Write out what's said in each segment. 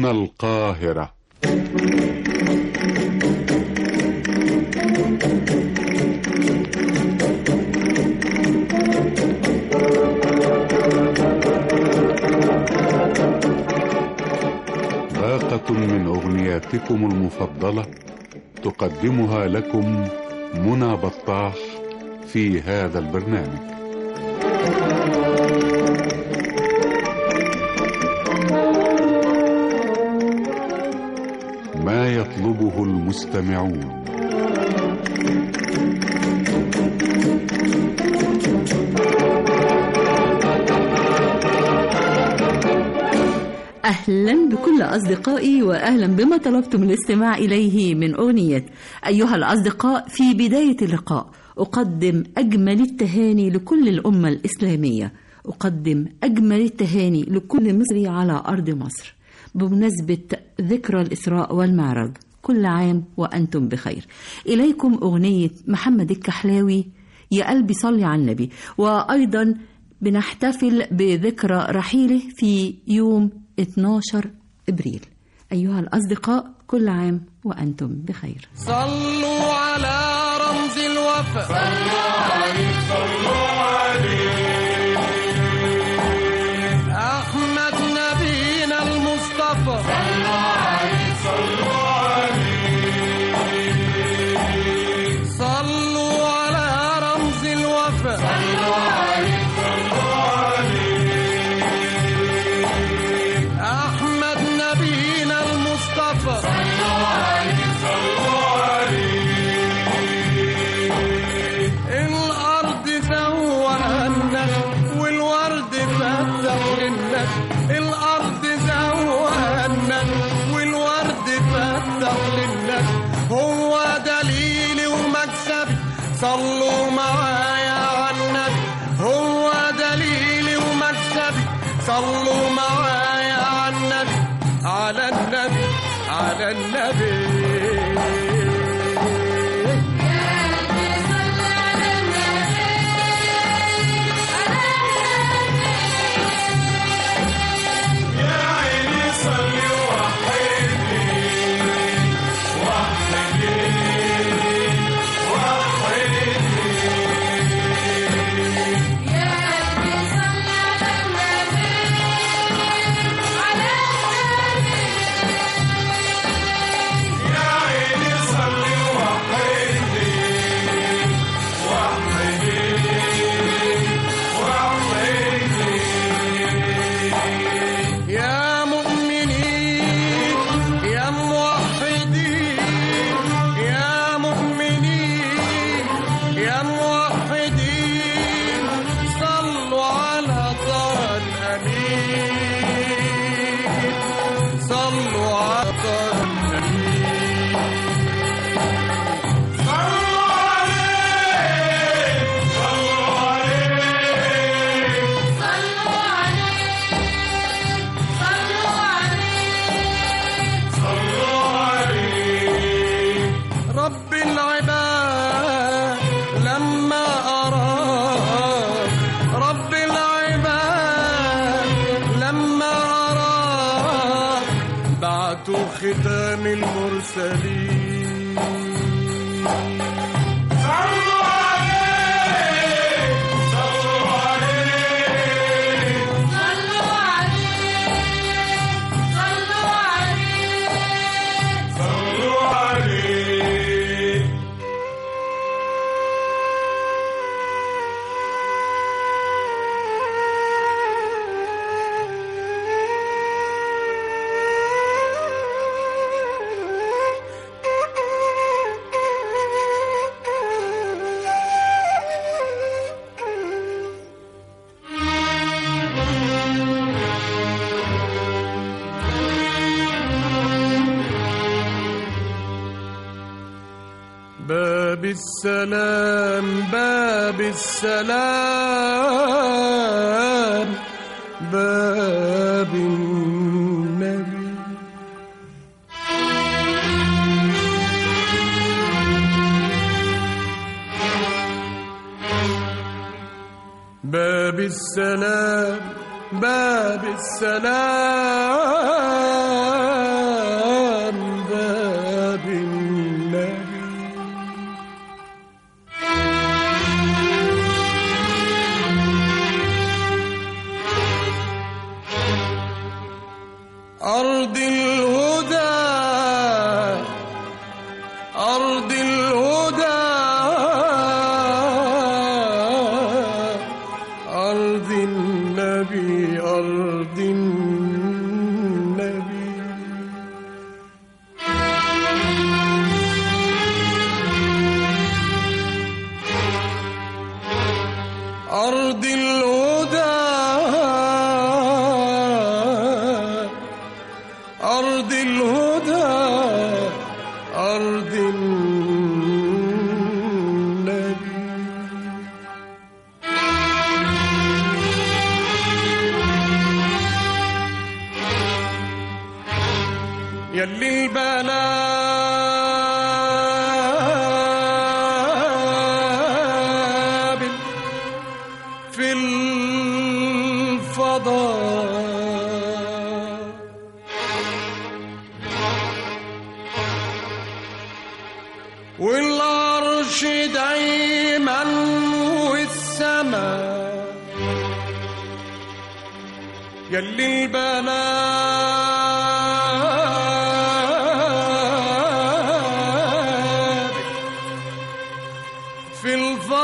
هنا القاهرة باقة من أغنياتكم المفضلة تقدمها لكم منى بطاح في هذا البرنامج ما يطلبه المستمعون أهلا بكل أصدقائي وأهلا بما طلبتم الاستماع إليه من أغنية أيها الأصدقاء في بداية اللقاء أقدم أجمل التهاني لكل الأمة الإسلامية أقدم أجمل التهاني لكل مصري على أرض مصر بمناسبة ذكرى الإسراء والمعراج كل عام وأنتم بخير إليكم أغنية محمد الكحلاوي يا قلبي صلي على النبي وأيضا بنحتفل بذكرى رحيله في يوم 12 ابريل ايها الاصدقاء كل عام وانتم بخير صلوا على رمز الوفا صلوا عليه صلوا عليه احمد نبينا المصطفى صلوا عليه صلوا عليه صلوا على رمز الوفا صلوا عليه صلوا عليه احمد نبينا المصطفى صلوا عليه صلوا عليه الارض زوقنا والورد فتح لنا الارض زوقنا والورد فتح لنا هو دليلي ومكسبي صلوا معايا على النبي هو دليلي ومكسبي صلوا معايا على النبي على النبي على النبي يا مؤمنين يا موحدين يا مؤمنين يا موحدين صلوا على طه الأمين صلوا على طه الأمين صلوا عليه صلوا عليه صلوا عليه صلوا عليه صلوا عليه رب العباد لما أراد رب العباد لما أراد بعتوا ختام المرسلين صلوا عليه صلوا عليه صلوا عليه صلوا عليه صلوا عليه باب السلام باب السلام باب النبي باب السلام باب السلام أرض الهدى أرض الهدى أرض النبي أرض النبي أرض الهدى أرض الهدى أرض النبي يلي البلابل في الفضاء والعرش دايما والسماء يلي البنات في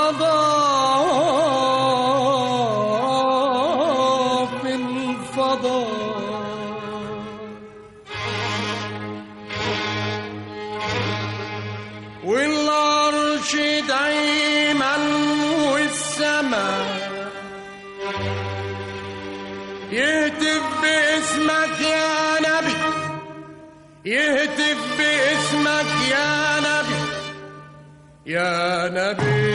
الفضاء في الفضاء والعرش دايما والسماء يهتف باسمك يا نبي يهتف باسمك يا نبي يا نبي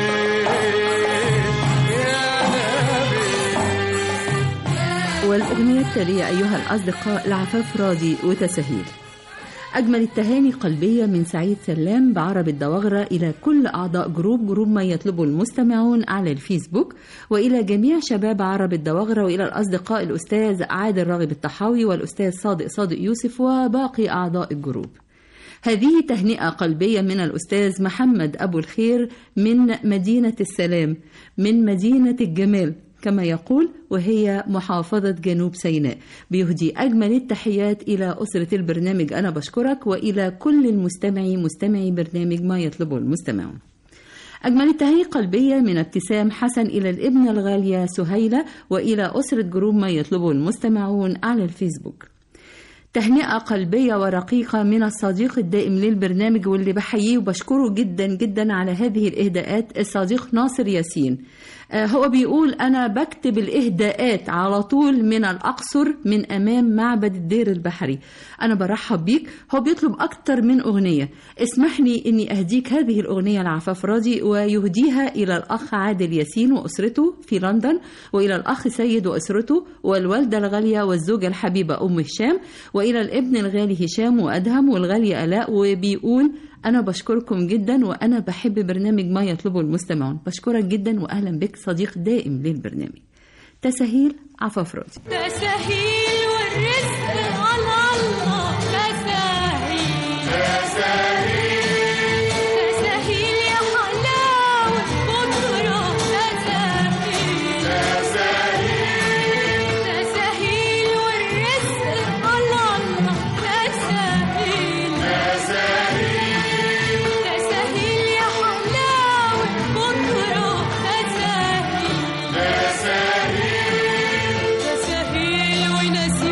يا نبي والأغنية التالية أيها الأصدقاء لعفاف راضي وتسهيل أجمل التهاني قلبية من سعيد سلام بعرب الدواغرة إلى كل أعضاء جروب جروب ما يطلبه المستمعون على الفيسبوك وإلى جميع شباب عرب الدواغرة وإلى الأصدقاء الأستاذ عادل راغب الطحاوي والأستاذ صادق صادق يوسف وباقي أعضاء الجروب هذه تهنئة قلبية من الأستاذ محمد أبو الخير من مدينة السلام من مدينة الجمال كما يقول وهي محافظة جنوب سيناء بيهدي أجمل التحيات إلى أسرة البرنامج أنا بشكرك وإلى كل المستمعي مستمعي برنامج ما يطلبه المستمعون أجمل التهاني قلبية من ابتسام حسن إلى الابنة الغالية سهيلة وإلى أسرة جروب ما يطلبه المستمعون على الفيسبوك تهنئة قلبية ورقيقة من الصديق الدائم للبرنامج واللي بحييه وبشكره جدا جدا على هذه الإهداءات الصديق ناصر ياسين آه، هو بيقول أنا بكتب الإهداءات على طول من الأقصر من أمام معبد الدير البحري أنا برحب بيك هو بيطلب أكتر من أغنية اسمح لي أني أهديك هذه الأغنية العفاف راضي ويهديها إلى الأخ عادل ياسين وأسرته في لندن وإلى الأخ سيد وأسرته والوالدة الغالية والزوجة الحبيبة أم هشام وإلى الابن الغالي هشام وأدهم والغالية آلاء وبيقول أنا بشكركم جدا وأنا بحب برنامج ما يطلبه المستمعون بشكرك جدا وأهلا بك صديق دائم للبرنامج تسهيل عفاف راضي تسهيل والرزق على الله تسهيل تسهيل يا حلاوة بكرة تسهيل تسهيل والرزق على الله تسهيل تسهيل يا حلاوة بكرة تسهيل تسهيل ونسيم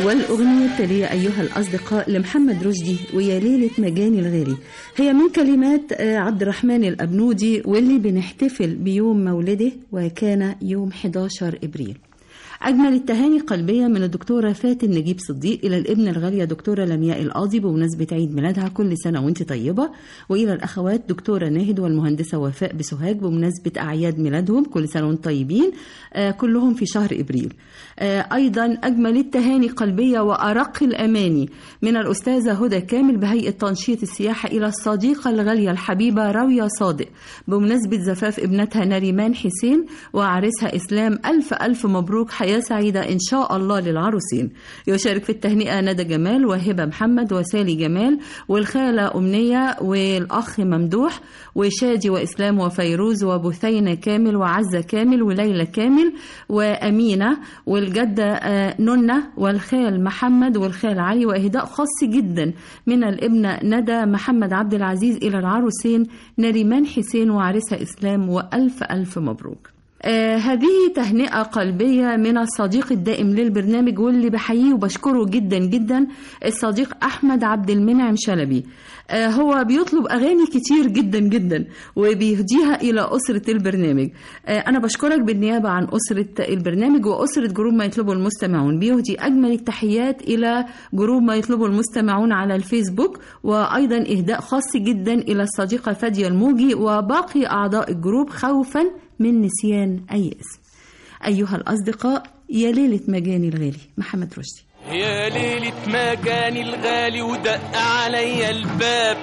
والأغنية التالية أيها الأصدقاء لمحمد رشدي ويا ليلة مجاني الغالي هي من كلمات آه، عبد الرحمن الأبنودي واللي بنحتفل بيوم مولده وكان يوم 11 إبريل أجمل التهاني قلبية من الدكتورة فاتن نجيب صديق إلى الابن الغالية دكتورة لمياء القاضي بمناسبة عيد ميلادها كل سنة وانت طيبة وإلى الأخوات دكتورة ناهد والمهندسة وفاء بسوهاج بمناسبة أعياد ميلادهم كل سنة وانتم طيبين آه كلهم في شهر إبريل آه أيضا أجمل التهاني قلبية وأرق الأماني من الأستاذة هدى كامل بهيئة تنشيط السياحة إلى الصديقة الغالية الحبيبة راوية صادق بمناسبة زفاف ابنتها نريمان حسين وعريسها إسلام ألف ألف مبروك حياة سعيدة إن شاء الله للعروسين يشارك في التهنئة ندى جمال وهبة محمد وسالي جمال والخالة أمنية والأخ ممدوح وشادي وإسلام وفيروز وبثينة كامل وعزة كامل وليلى كامل وأمينة والجدة آه، ننة والخال محمد والخال علي وإهداء خاص جدا من الابنة ندى محمد عبد العزيز إلى العروسين نريمان حسين وعريسها إسلام وألف ألف مبروك آه هذه تهنئة قلبية من الصديق الدائم للبرنامج واللي بحييه وبشكره جدا جدا الصديق أحمد عبد المنعم شلبي آه هو بيطلب أغاني كتير جدا جدا وبيهديها إلى أسرة البرنامج آه أنا بشكرك بالنيابة عن أسرة البرنامج وأسرة جروب ما يطلبه المستمعون بيهدي أجمل التحيات إلى جروب ما يطلبه المستمعون على الفيسبوك وأيضا إهداء خاص جدا إلى الصديقة فادية الموجي وباقي أعضاء الجروب خوفا من نسيان أي اسم أيها الأصدقاء يا ليلة مجاني الغالي محمد رشدي يا ليلة ما جاني الغالي ودق عليا الباب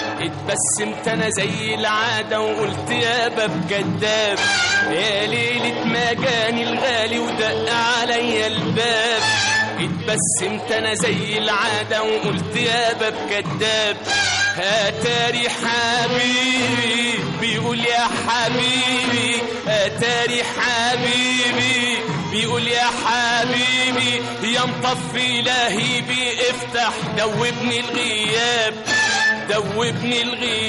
اتبسمت انا زي العادة وقلت يا باب كداب يا ليلة ما جاني الغالي ودق عليا الباب اتبسمت انا زي العادة وقلت يا باب كداب اتاري حبيبي بيقول يا حبيبي اتاري حبيبي بيقول يا حبيبي يا مطفي لهيبي افتح دوبني الغياب دوبني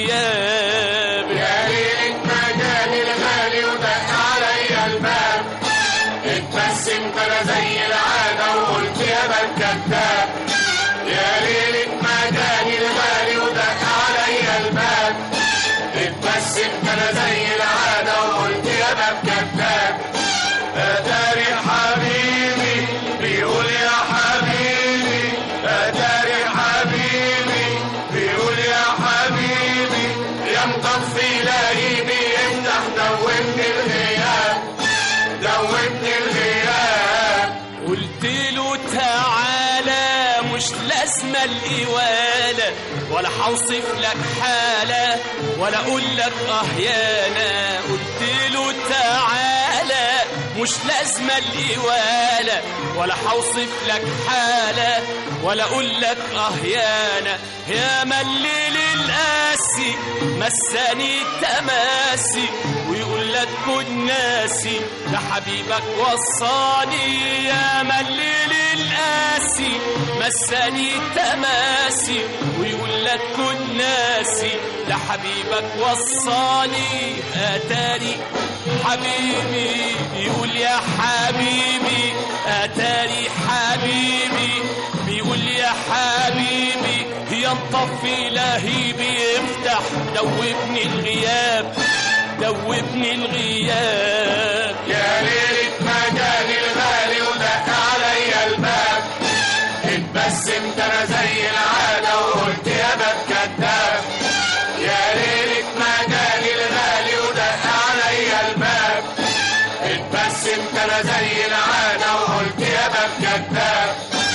الغياب يا ليلة مجاني الغالي ودق عليا الباب اتبسمت انا زي العادة وقلت يا باب كداب يا ليلة مجاني الغالي ودق عليا الباب اتبسمت انا زي العادة وقلت يا باب كداب اتاري حبيبي بيقول يا حبيبي اتاري حبيبي بيقول يا حبيبي يا مطفي لهيبي افتح دوبني الغياب دوبني الغياب قلت له تعالى مش لازمة الإوالة ولا حوصف لك حالة ولا أقول لك أه يانا قلت له تعالى مش لازمة الإوالة ولا حوصف لك حالة ولا أقول لك أه يانا يا مليل القاسي مساني تماسي ويقول لك كن ناسي ده حبيبك وصاني يا مليل القاسي مساني تماسي ويقول لك كن ناسي ده حبيبك وصاني اتاري حبيبي بيقول يا حبيبي اتاري حبيبي بيقول يا حبيبي يا مطفي لهيبي افتح دوبني الغياب دوبني الغياب يا ليلة مجاني الغالي ودق عليا الباب اتبسمت انا زي العادة وقلت يا باب كداب يا ليلة مجاني الغالي ودق عليا الباب اتبسمت انا زي العادة وقلت يا باب كداب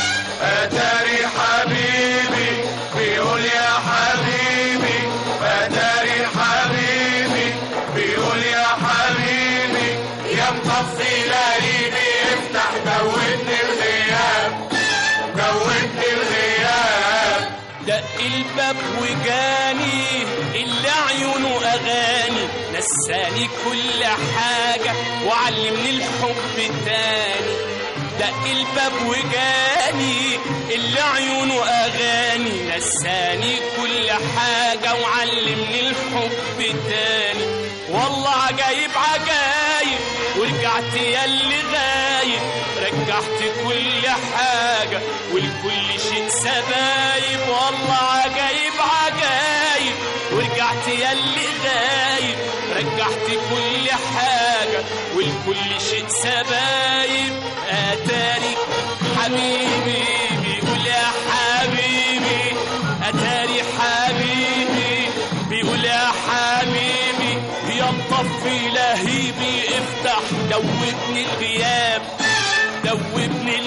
اتاري حبيبي بيقول يا حبيبي اتاري حبيبي بيقول يا حبيبي يا مطفي لهيبي افتح دوبني الغياب دوبني الغياب دق الباب وجاني اللي عيونه اغاني نساني كل حاجه وعلمني الحب تاني دق الباب وجاني اللي عيونه اغاني نساني كل حاجه وعلمني الحب تاني والله عجايب عجايب ورجعت يا اللي غايب رجع رجعت كل حاجة والكل شيء سبايب والله عجايب عجايب ورجعت ياللي غايب رجعت كل حاجة والكل شيء سبايب أتاري حبيبي بيقول يا حبيبي أتاري حبيبي بيقول يا حبيبي يا مطفي لهيبي افتح دوبني الغياب دوبني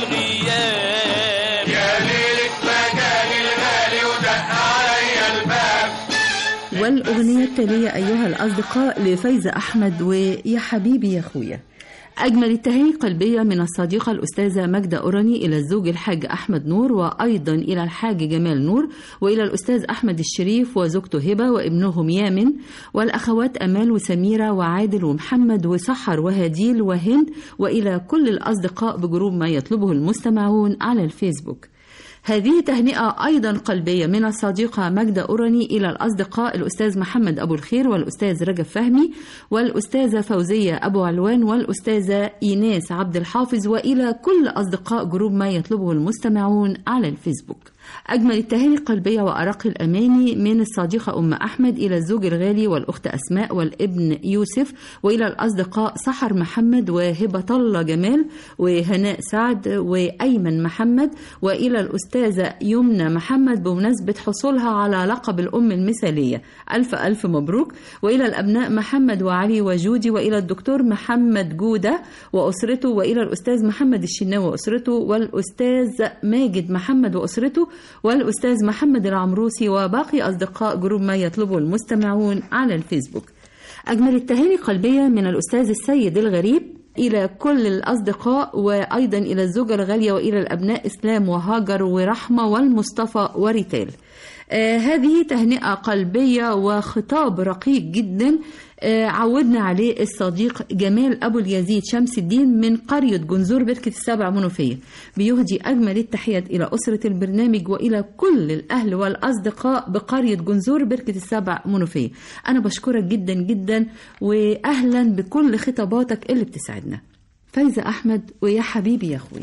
الغياب يا ليلة ما جاني الغالي ودق عليا الباب والأغنية التالية أيها الأصدقاء لفايزة أحمد ويا حبيبي يا أخويا أجمل التهاني قلبية من الصديقة الأستاذة ماجدة أوراني إلى الزوج الحاج أحمد نور وأيضا إلى الحاج جمال نور وإلى الأستاذ أحمد الشريف وزوجته هبة وابنهم يامن والأخوات أمال وسميرة وعادل ومحمد وسحر وهديل وهند وإلى كل الأصدقاء بجروب ما يطلبه المستمعون على الفيسبوك هذه تهنئة أيضا قلبية من الصديقة ماجدة أوراني إلى الأصدقاء الأستاذ محمد أبو الخير والأستاذ رجب فهمي والأستاذة فوزية أبو علوان والأستاذة إيناس عبد الحافظ وإلى كل أصدقاء جروب ما يطلبه المستمعون على الفيسبوك أجمل التهاني القلبية وأرق الأماني من الصديقة أم أحمد إلى الزوج الغالي والأخت أسماء والابن يوسف وإلى الأصدقاء سحر محمد وهبة الله جمال وهناء سعد وأيمن محمد وإلى الأستاذة يمنى محمد بمناسبة حصولها على لقب الأم المثالية ألف ألف مبروك وإلى الأبناء محمد وعلي وجودي وإلى الدكتور محمد جودة وأسرته وإلى الأستاذ محمد الشناوي وأسرته والأستاذ ماجد محمد وأسرته والأستاذ محمد العمروسي وباقي أصدقاء جروب ما يطلبه المستمعون على الفيسبوك أجمل التهاني قلبية من الأستاذ السيد الغريب إلى كل الأصدقاء وأيضا إلى الزوجة الغالية وإلى الأبناء إسلام وهاجر ورحمة والمصطفى وريتال آه هذه تهنئة قلبية وخطاب رقيق جدا آه عودنا عليه الصديق جمال أبو اليزيد شمس الدين من قرية جنزور بركة السبع منوفية بيهدي أجمل التحيات إلى أسرة البرنامج وإلى كل الأهل والأصدقاء بقرية جنزور بركة السبع منوفية أنا بشكرك جدا جدا وأهلا بكل خطاباتك اللي بتسعدنا فايزة أحمد ويا حبيبي يا أخويا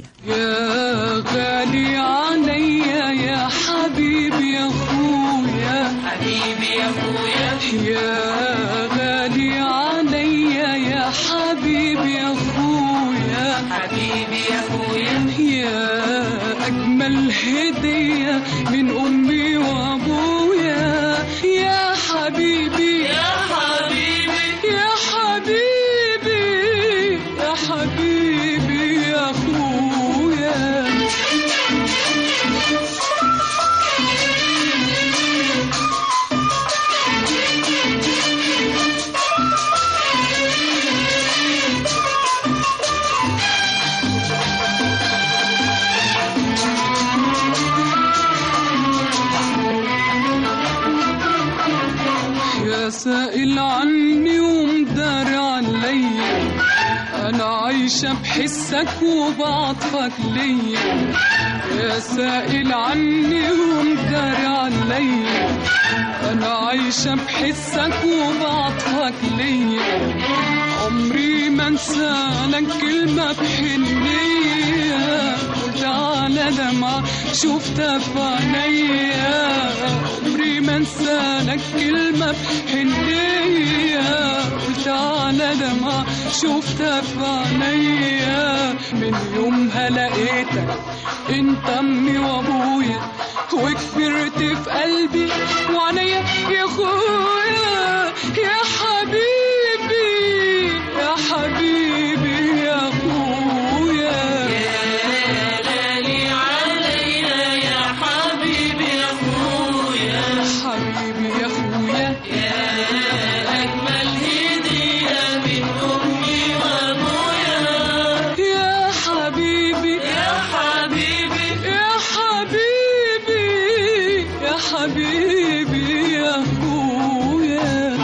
يا غالي عليا يا حبيبي يا اخويا حبيبي يا أخويا يا غالي عليا يا حبيبي يا اخويا حبيبي يا أخويا يا اجمل هديه من امي وابويا يا حبيبي يا حبيبي يا حبيبي يا حبيبي يا اخويا يا سائل عني ومدار عليا انا عايشة بحسك وبعطفك ليا يا سائل عني ومدار عليا انا عايشة بحسك وبعطفك ليا عمري ما انسى لك كلمة بحنية قلت على دمعة شفتها في عينيا عمري ما انسى لك كلمة بحنية قلت على دمعة شفتها في عينيا من يومها لقيتك انت امي وابويا وكبرت في قلبي وعينيا يا اخويا يا حبيبي يا حبيبي يا اخويا غالي عليا يا حبيبي يا أخويا حبيبي يا اخويا أجمل هدية من أمي وأبويا يا حبيبي يا حبيبي يا حبيبي يا حبيبي يا اخويا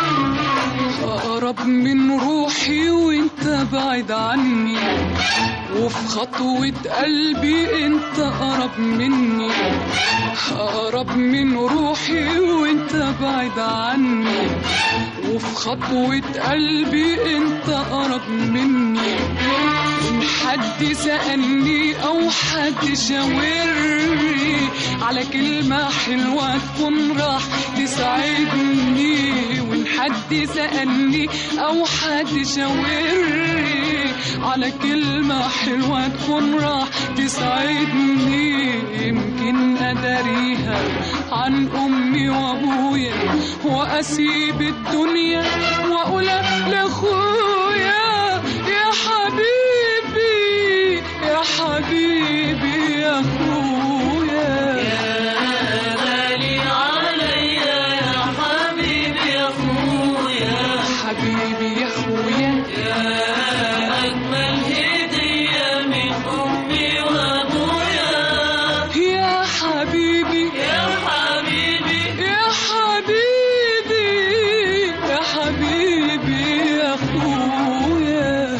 اقرب من روحي وانت بعيد عني وفي خطوة قلبي انت أقرب مني أقرب من روحي وانت بعيد عني وفي خطوة قلبي انت أقرب مني إن حد سألني أو حد شاورني على كلمة حلوة تكون راح تسعدني وإن حد سألني أو حد شاورني على كلمة حلوة تكون راح تسعدني يمكن أداريها عن أمي وأبويا وأسيب الدنيا وأقول لأخويا يا حبيبي يا حبيبي يا أخويا غالي عليا يا حبيبي يا أخويا حبيبي يا أخويا يا أجمل هدية من أمي وأبويا يا حبيبي يا حبيبي يا حبيبي يا حبيبي يا أخويا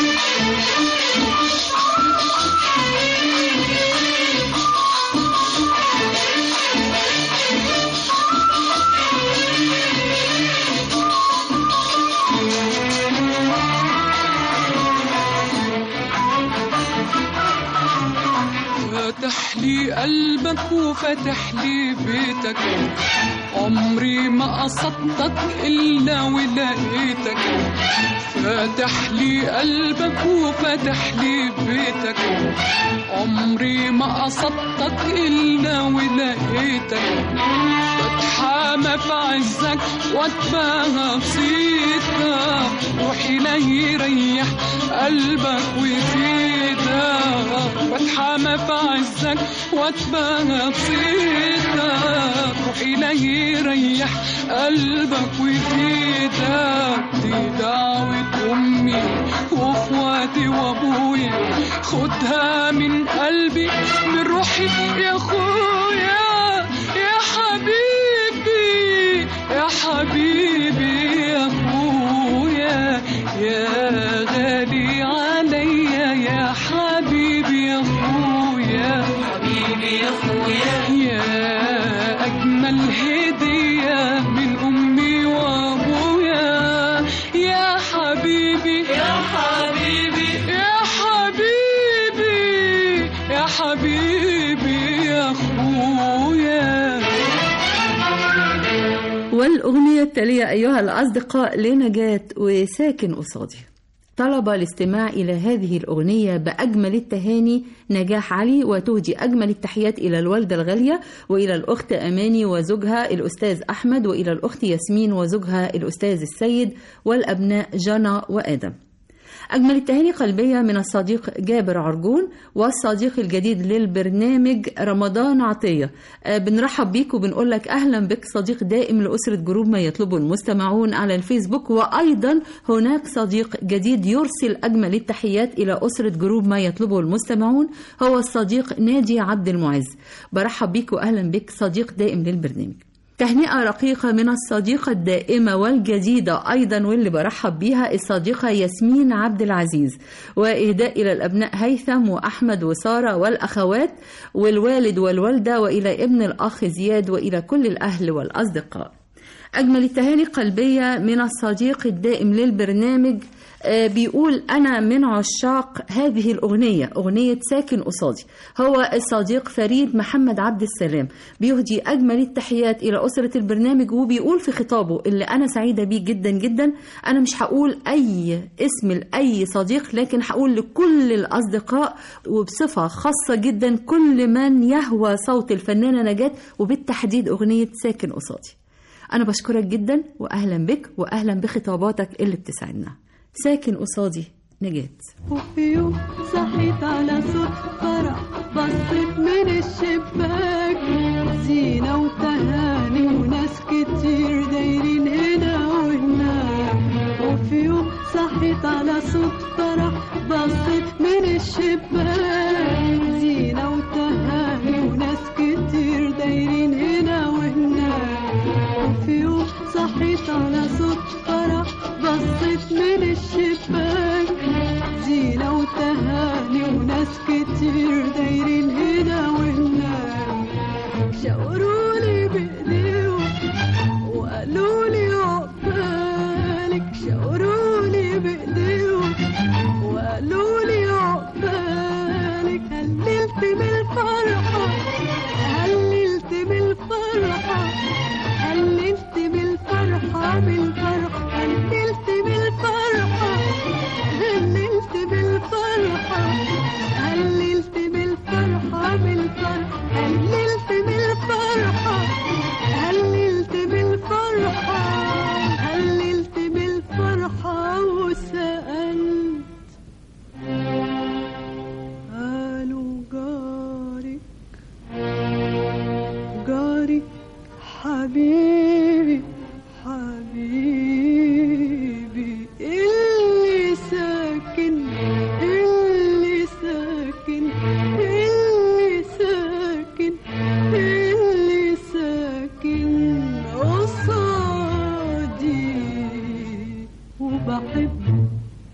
فاتح لي قلبك وفتح لي بيتك عمري ما قصدتك إلا ولقيتك فاتح لي قلبك وفتح لي بيتك عمري ما قصدتك إلا ولقيتك بتحامى في عزك واتباهى بصيتك روحي لا يريح قلبك ويزيدك بتحامى في عزك واتباهى بصيتك روحي لا يريح قلبك ويزيدك دي دعوة أمي وإخواتي وأبويا خدها من قلبي من روحي يا أخويا يا حبيبي يا حبيبي يا أخويا يا غالي عليا يا حبيبي يا أخويا حبيبي يا أخويا يا أجمل هدية من أمي وأبويا يا حبيبي يا حبيبي يا حبيبي يا حبيبي يا أخويا والأغنية التالية أيها الأصدقاء لنجاة وساكن قصادي طلب الاستماع إلى هذه الأغنية بأجمل التهاني نجاح علي وتهدي أجمل التحيات إلى الوالدة الغالية وإلى الأخت أماني وزوجها الأستاذ أحمد وإلى الأخت ياسمين وزوجها الأستاذ السيد والأبناء جنى وآدم أجمل التهاني قلبية من الصديق جابر عرجون والصديق الجديد للبرنامج رمضان عطية آه، بنرحب بيك وبنقول لك أهلا بك صديق دائم لأسرة جروب ما يطلبه المستمعون على الفيسبوك وأيضا هناك صديق جديد يرسل أجمل التحيات إلى أسرة جروب ما يطلبه المستمعون هو الصديق ناجي عبد المعز برحب بيك وأهلا بك صديق دائم للبرنامج تهنئة رقيقة من الصديقة الدائمة والجديدة أيضا واللي برحب بيها الصديقة ياسمين عبد العزيز وإهداء إلى الأبناء هيثم وأحمد وسارة والأخوات والوالد والوالدة وإلى ابن الأخ زياد وإلى كل الأهل والأصدقاء أجمل التهاني قلبية من الصديق الدائم للبرنامج آه، بيقول أنا من عشاق هذه الأغنية أغنية ساكن قصادي هو الصديق فريد محمد عبد السلام بيهدي أجمل التحيات إلى أسرة البرنامج وبيقول في خطابه اللي أنا سعيدة بيه جدا جدا أنا مش هقول أي اسم لأي صديق لكن هقول لكل الأصدقاء وبصفة خاصة جدا كل من يهوى صوت الفنانة نجاة وبالتحديد أغنية ساكن قصادي أنا بشكرك جدا وأهلا بك وأهلا بخطاباتك اللي بتسعدنا ساكن قصادي نجاة وفي يوم صحيت على صوت فرح بصيت من الشباك زينة وتهاني وناس كتير دايرين هنا وهناك وفي يوم صحيت على صوت فرح بصيت من الشباك زينة وتهاني وناس كتير دايرين هنا وهناك وفي يوم صحيت على صوت فرح بصيت من الشباك زينة وتهاني وناس كتير دايرين هنا وهناك شاورولي بايديهم وقالوا لي عقبالك شاورولي بايديهم وقالوا لي عقبالك هللت بالفرحة هللت بالفرحة هللت بالفرحة بالفرحة هللت بالفرحة هللت بالفرحة هللت بالفرحة بالفرحة هللت بالفرحة هللت بالفرحة هللت بالفرحة وسألت قالوا جارك جارك حبيبي حبيبي اللي ساكن اللي ساكن اللي ساكن اللي ساكن قصادي وبحبه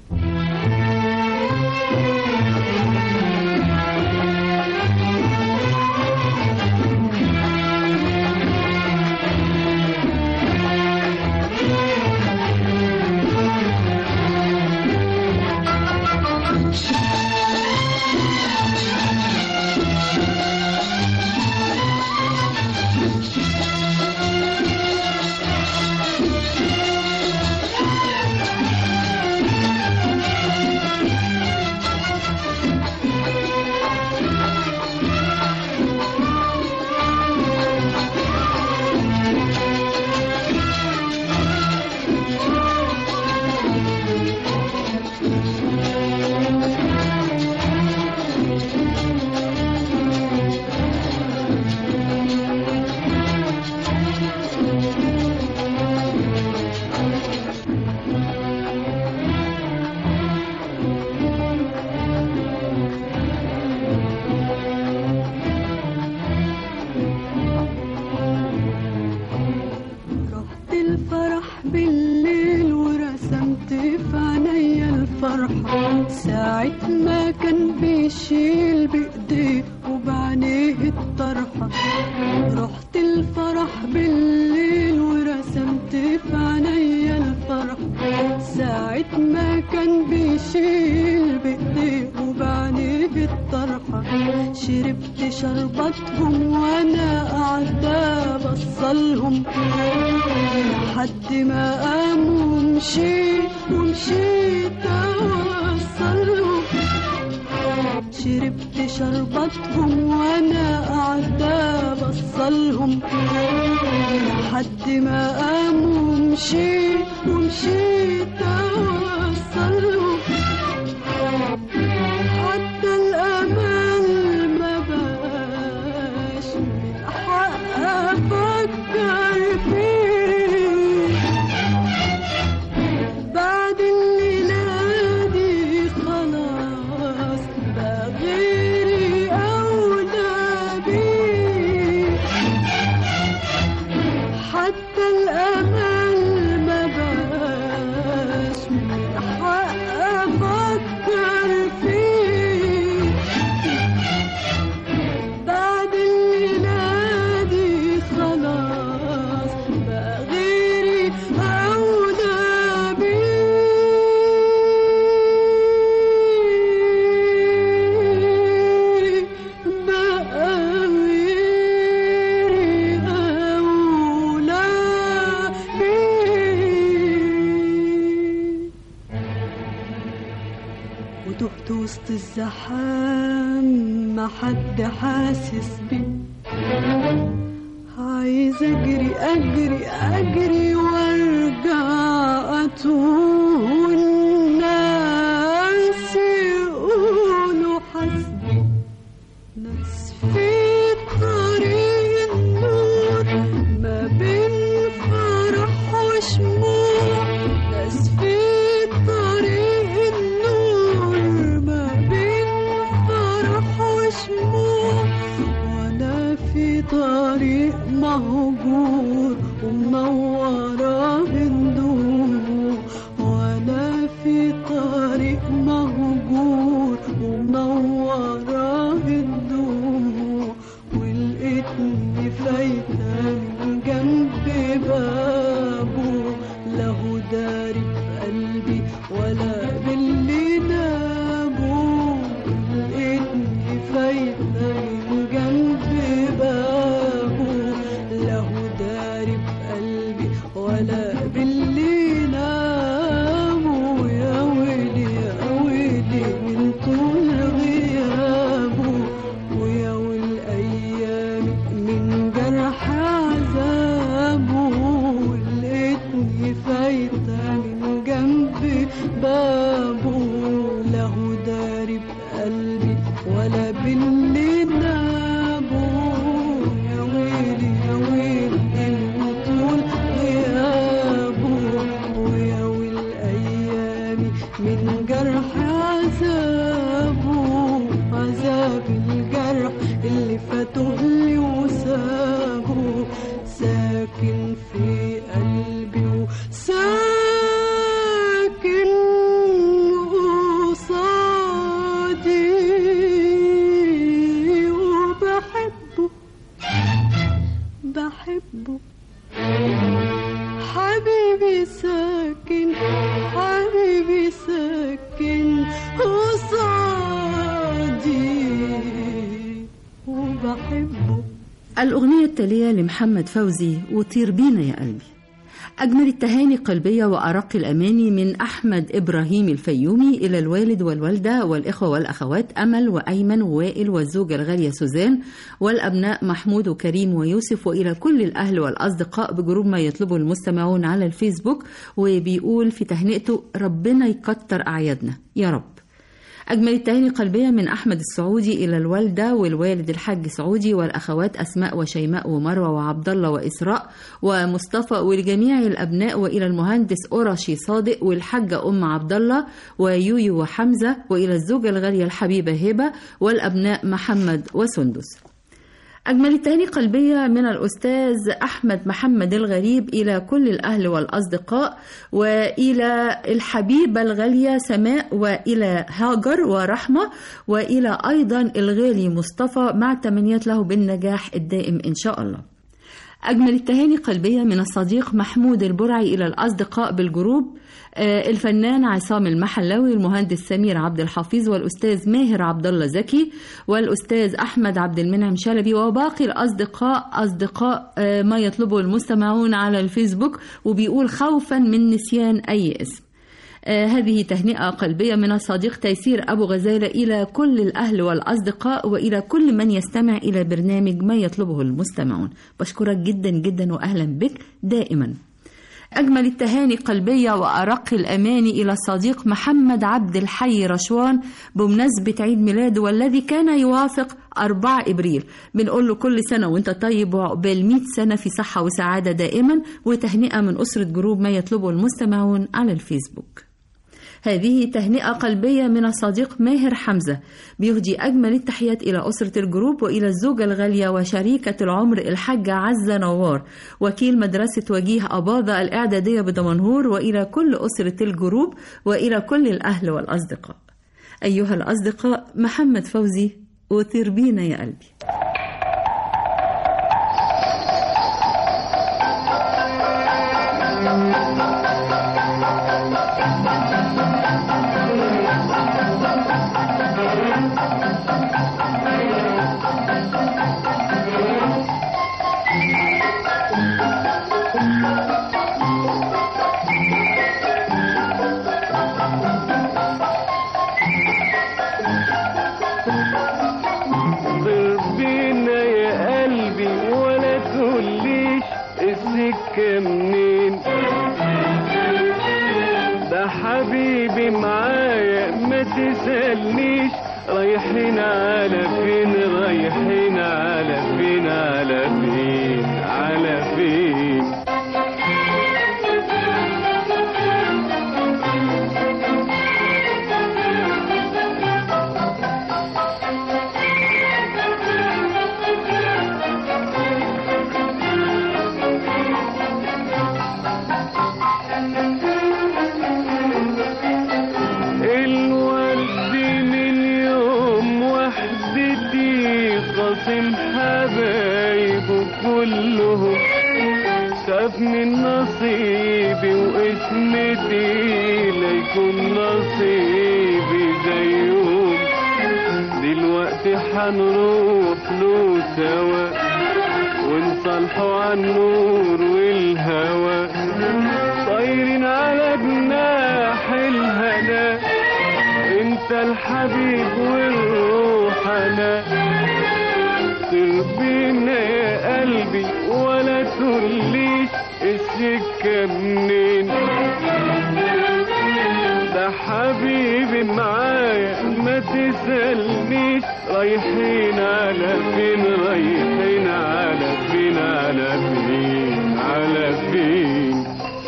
رحت الفرح بالليل ورسمت في عينيا الفرحة ساعة ما كان بيشيل بإيديه وبعينيه الطرحة رحت الفرح بالليل ورسمت في عينيا الفرحة ساعة ما كان بيشيل بإيديه وبعينيه الطرحة شربت شربتهم وانا قاعدة بصلهم لحد ما قاموا ومشيت ومشيت اوصلهم شربت شربتهم وانا قاعدة بصلهم لحد ما قاموا ومشيت ومشيت اوصلهم حتى الأمل ما بقاش من حق أفكر فيه بعد الليلة دي خلاص بقى غيري أولى بيه حتى الأمل ما بقاش من حق أفكر فيه بعد الليلة دي خلاص بقى غيري أولى بيه بقى غيري أولى بيه وتهت وسط الزحام ما حد حاسس بي عايز اجري اجري اجري وارجع اتوه والناس يقولوا حسبي ناس في طريق النور ما بين فرح وشموع ناس في طريق النور ما بين فرح وشموع وانا في طريق مهجور ومنورة بندور وانا في طريق مهجور ومنورة فايتة من جنب بابه له داري بقلبي ولا باللي نامه يا ويلي يا ويلي من طول غيابه ويا والايام من جرح عذابه لقيتني فايتة من جنب بابه له داري بقلبي ولا باللي نابه يا ويلي يا ويلي من طول غيابه ويا والايام من جرح عذابه عذاب الجرح اللي فاتهلي وسابه ساكن في قلبي وساكن قصادي وبحبه بحبه حبيبي ساكن حبيبي ساكن قصادي وبحبه الأغنية التالية لمحمد فوزي وطير بينا يا قلبي أجمل التهاني قلبية وأرق الأماني من أحمد إبراهيم الفيومي إلى الوالد والوالدة والإخوة والأخوات أمل وأيمن ووائل والزوجة الغالية سوزان والأبناء محمود وكريم ويوسف وإلى كل الأهل والأصدقاء بجروب ما يطلبه المستمعون على الفيسبوك وبيقول في تهنئته ربنا يكتر أعيادنا يا رب أجمل التهاني قلبية من أحمد السعودي إلى الوالدة والوالد الحاج سعودي والأخوات أسماء وشيماء ومروة وعبد الله وإسراء ومصطفى ولجميع الأبناء وإلى المهندس أورشي صادق والحاجة أم عبد الله ويويو وحمزة وإلى الزوجة الغالية الحبيبة هبة والأبناء محمد وسندس أجمل التهاني قلبية من الأستاذ أحمد محمد الغريب إلى كل الأهل والأصدقاء وإلى الحبيبة الغالية سماء وإلى هاجر ورحمة وإلى أيضا الغالي مصطفى مع التمنيات له بالنجاح الدائم إن شاء الله أجمل التهاني قلبية من الصديق محمود البرعي إلى الأصدقاء بالجروب آه، الفنان عصام المحلاوي المهندس سمير عبد الحفيظ والأستاذ ماهر عبد الله زكي والأستاذ أحمد عبد المنعم شلبي وباقي الأصدقاء أصدقاء آه، ما يطلبه المستمعون على الفيسبوك وبيقول خوفا من نسيان أي اسم آه، هذه تهنئة قلبية من الصديق تيسير أبو غزالة إلى كل الأهل والأصدقاء وإلى كل من يستمع إلى برنامج ما يطلبه المستمعون بشكرك جدا جدا وأهلا بك دائما أجمل التهاني قلبية وأرق الأماني إلى الصديق محمد عبد الحي رشوان بمناسبة عيد ميلاده والذي كان يوافق 4 إبريل بنقول له كل سنة وانت طيب وعقبال 100 سنة في صحة وسعادة دائما وتهنئة من أسرة جروب ما يطلبه المستمعون على الفيسبوك هذه تهنئة قلبية من الصديق ماهر حمزة بيهدي أجمل التحيات إلى أسرة الجروب وإلى الزوجة الغالية وشريكة العمر الحاجة عزة نوار وكيل مدرسة وجيه أباظة الإعدادية بدمنهور وإلى كل أسرة الجروب وإلى كل الأهل والأصدقاء أيها الأصدقاء محمد فوزي وطير بينا يا قلبي طير بينا يا قلبي ولا تقوليش السكة منين ده حبيبي معايا ما تسألنيش رايحين على فين رايحين على فين على فين على فين الورد من يوم وحدتي قاسم حبايبه كلهم شاف من نصيبي واسمتي ليكون نصيبي زيهم دي دلوقتي حنروح له سوا ونصالحوا عن النور والهوى طايرين على جناح الهنا انت الحبيب والروح انا سر بينا يا قلبي ولا تقوليش السكة منين ده حبيبي معايا ما تسألنيش رايحين على فين رايحين على فين على فين على فين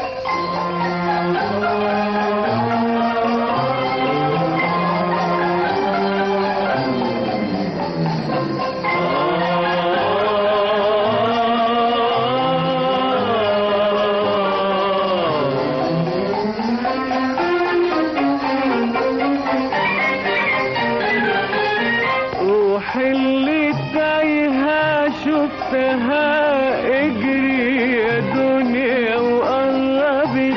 روح اللي تايهة شفتها اجري يا دنيا وقربت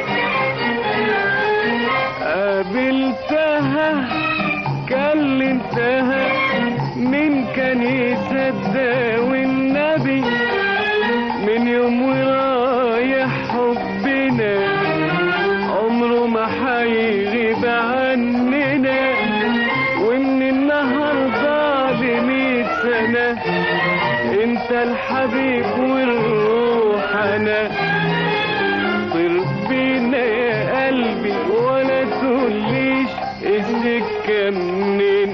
قابلتها كلمتها من كان يصدق والنبي من يوم ورايح حبنا عمره ما هيغيب عننا ومن النهارده لمية سنة انت الحبيب والروح انا طير بينا يا قلبي ولا تقوليش السكة منين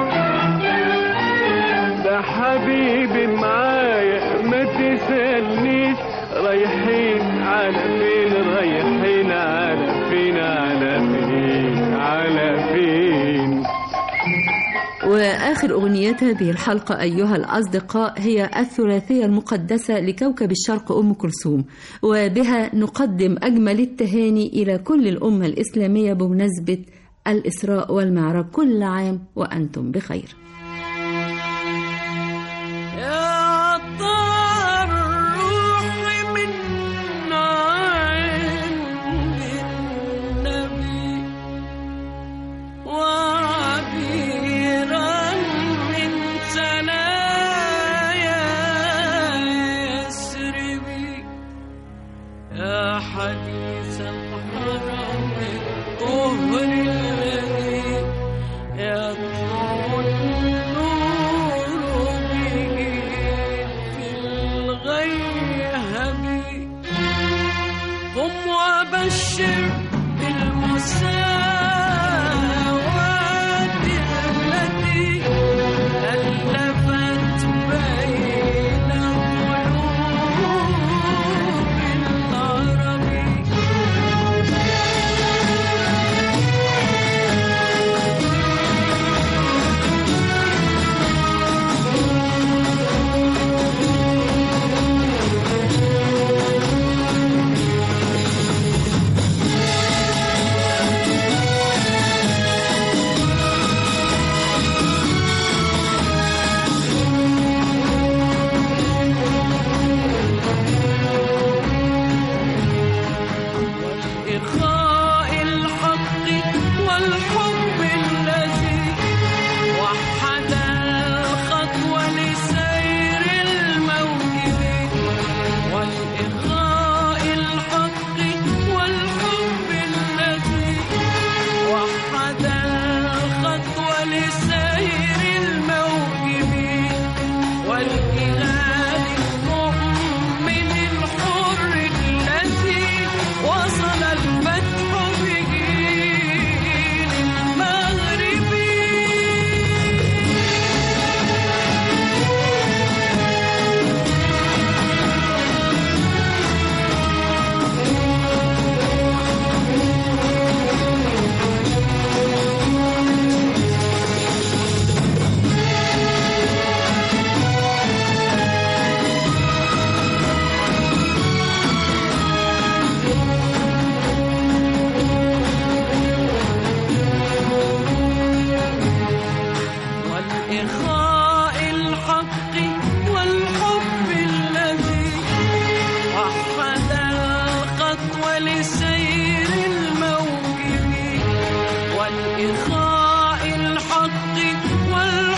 ده حبيبي معايا ما تسألنيش رايحين على فين رايحين على فين على فين على فين وآخر أغنيات هذه الحلقة أيها الأصدقاء هي الثلاثية المقدسة لكوكب الشرق أم كلثوم وبها نقدم أجمل التهاني إلى كل الأمة الإسلامية بمناسبة الإسراء والمعراج كل عام وأنتم بخير يا طار روحي من عند النبي وعبيرا من ثنايا يسربي يا حديث الحرم الطهر الذي يطلع النور به في الغيهب قم وبشر بالمساواة التي ألفت بين قلوب العرب إخاء الحق والحب الذي وحد الخطوة لسير الموكب والإخاء الحق والحب الذي وحد الخطوة لسير الموكب والإله المؤمن الحر الذي وصل الفتح به للمغرب والإخاء الحق والحب الذي وحد الخطوة لسير الموكب والإخاء الحق والحب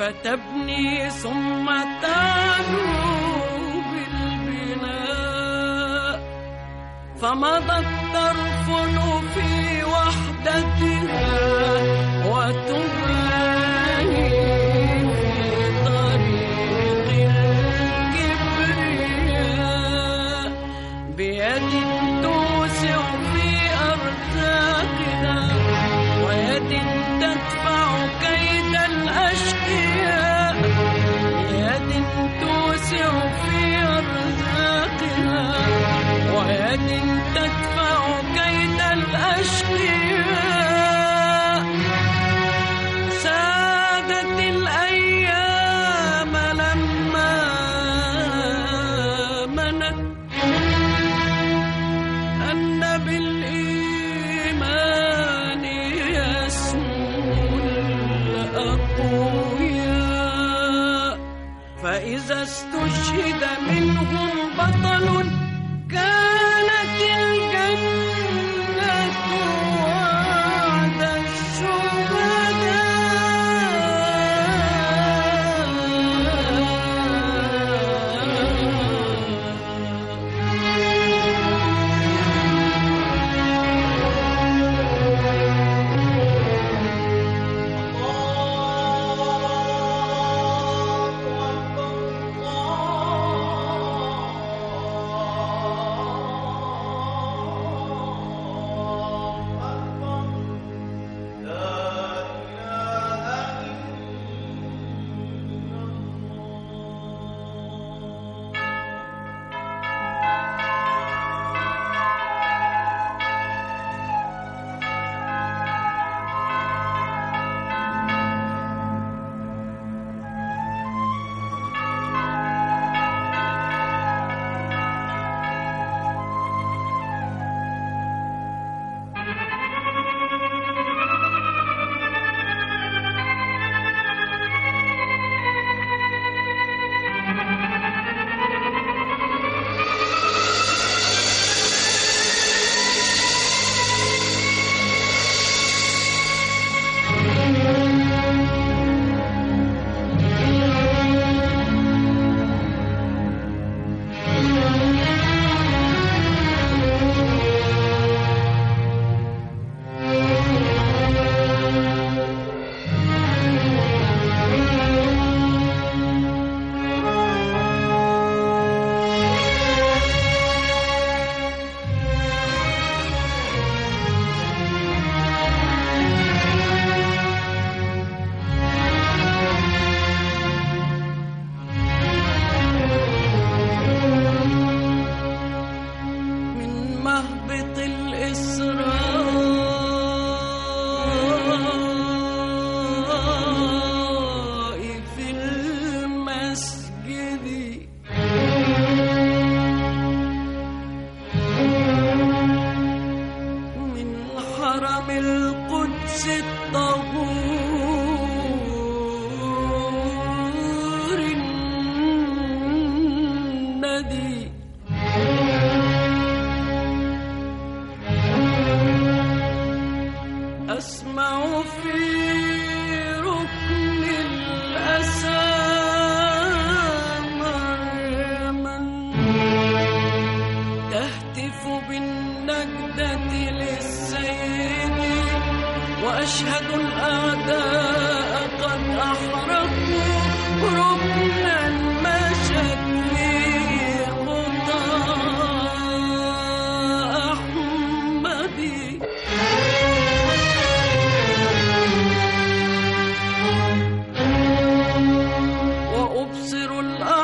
فتبني ثم تعلو بالبناء فمضت ترفل في وحدتها وتباني في طريق الكبرياء بيد توسع في أرزاقنا ويد تدفع كيد الأشقياء بيد توسع في أرزاقنا ويد تدفع كيد الأشقياء سادت الأيام لما منت أن بالإيمان يسمو الأقوياء فإذا استشهد منهم بطل كانت الجنة وعد الشهداء من مهبط الإسراء في المسجد من حرم القدس الطهور الندي أسمع في ركن الأسى مريما تهتف بالنجدة للسيد وأشهد الأعداء قد أحرقوا ركنا مشت فيه خطى أحمدي وأبصر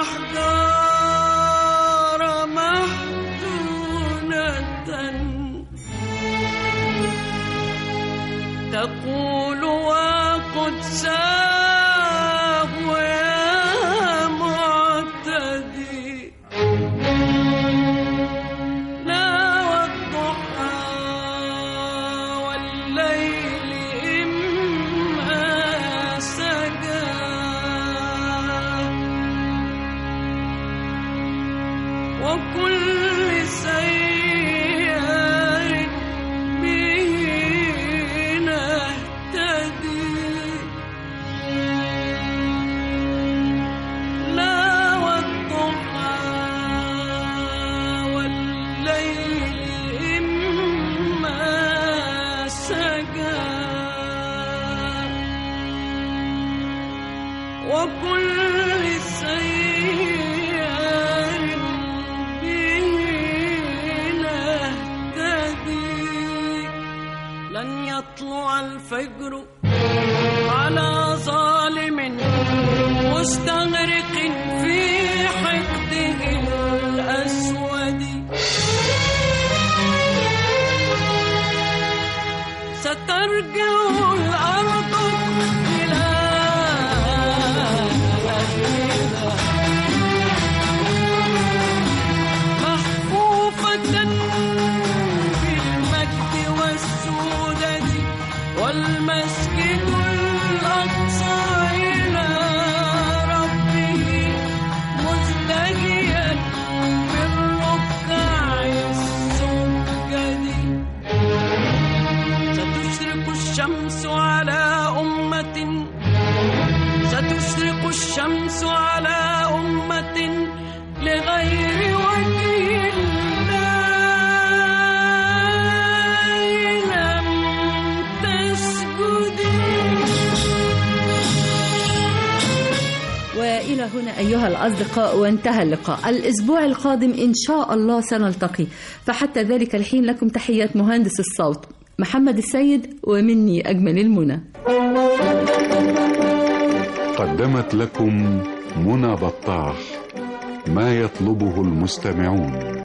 الأحجار محزونة تقول وقد ساه يا معتدي لا والضحى والليل إما سجى وكل سيار به نهتدي وكل سيار به نهتدي لن يطلع الفجر على ظالم مستغرق في حقده الأسود سترجع الأرض إلى أهلها محفوفة بالمجد والسودة والمسجد الأقصى إلى ربه مزدهيا بالركع السجد ستشرق الشمس على أمة ستشرق الشمس على أمة لغير وجه الله لم تسجدي وإلى هنا أيها الأصدقاء وانتهى اللقاء الأسبوع القادم إن شاء الله سنلتقي فحتى ذلك الحين لكم تحيات مهندس الصوت محمد السيد ومني أجمل المنى قدمت لكم منى بطاح ما يطلبه المستمعون